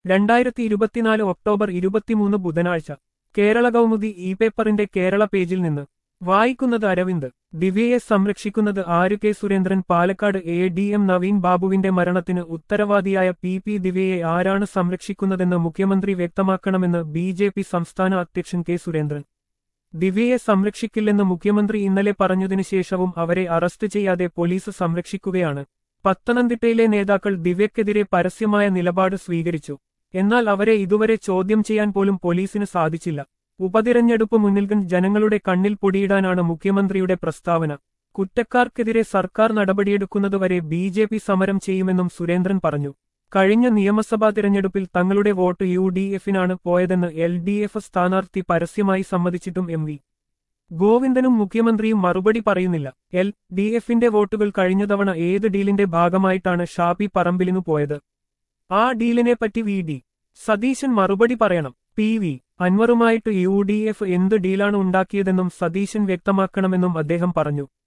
രണ്ടായിരത്തി ഇരുപത്തിനാല് ഒക്ടോബർ ഇരുപത്തിമൂന്ന് ബുധനാഴ്ച കേരള കൗമുദി ഇ പേപ്പറിന്റെ കേരള പേജിൽ നിന്ന് വായിക്കുന്നത് അരവിന്ദ് ദിവ്യയെ സംരക്ഷിക്കുന്നത് ആര് K Surendran Palakkad A D M Naveen ബാബുവിന്റെ മരണത്തിന് ഉത്തരവാദിയായ പി പി ദിവ്യയെ ആരാണ് സംരക്ഷിക്കുന്നതെന്ന് മുഖ്യമന്ത്രി വ്യക്തമാക്കണമെന്ന് ബി ജെ പി സംസ്ഥാന അധ്യക്ഷൻ കെ സുരേന്ദ്രൻ ദിവ്യയെ സംരക്ഷിക്കില്ലെന്ന് മുഖ്യമന്ത്രി ഇന്നലെ പറഞ്ഞതിനു ശേഷവും അവരെ അറസ്റ്റ് ചെയ്യാതെ പോലീസ് സംരക്ഷിക്കുകയാണ് പത്തനംതിട്ടയിലെ നേതാക്കൾ ദിവ്യക്കെതിരെ പരസ്യമായ നിലപാട് സ്വീകരിച്ചു എന്നാൽ അവരെ ഇതുവരെ ചോദ്യം ചെയ്യാൻ പോലും പോലീസിന് സാധിച്ചില്ല ഉപതിരഞ്ഞെടുപ്പ് മുന്നിൽ കണ്ട് ജനങ്ങളുടെ കണ്ണിൽ പൊടിയിടാനാണ് മുഖ്യമന്ത്രിയുടെ പ്രസ്താവന കുറ്റക്കാർക്കെതിരെ സർക്കാർ നടപടിയെടുക്കുന്നതുവരെ ബി ജെ പി സമരം ചെയ്യുമെന്നും സുരേന്ദ്രൻ പറഞ്ഞു കഴിഞ്ഞ നിയമസഭാ തിരഞ്ഞെടുപ്പിൽ തങ്ങളുടെ വോട്ട് യു ഡി എഫിനാണ് പോയതെന്ന് എൽ ഡി എഫ് സ്ഥാനാർത്ഥി പരസ്യമായി സമ്മതിച്ചിട്ടും എം വി ഗോവിന്ദനും മുഖ്യമന്ത്രിയും മറുപടി പറയുന്നില്ല എൽ ഡി എഫിന്റെ വോട്ടുകൾ കഴിഞ്ഞ തവണ ഏത് ഡീലിന്റെ ഭാഗമായിട്ടാണ് ഷാപ്പി പറമ്പിലിനു പോയത് ആ ഡീലിനെപ്പറ്റി വി ഡി സതീശൻ മറുപടി പറയണം പി വി അൻവറുമായിട്ട് യു ഡി എഫ് എന്ത് ഡീലാണ് ഉണ്ടാക്കിയതെന്നും സതീശൻ വ്യക്തമാക്കണമെന്നും അദ്ദേഹം പറഞ്ഞു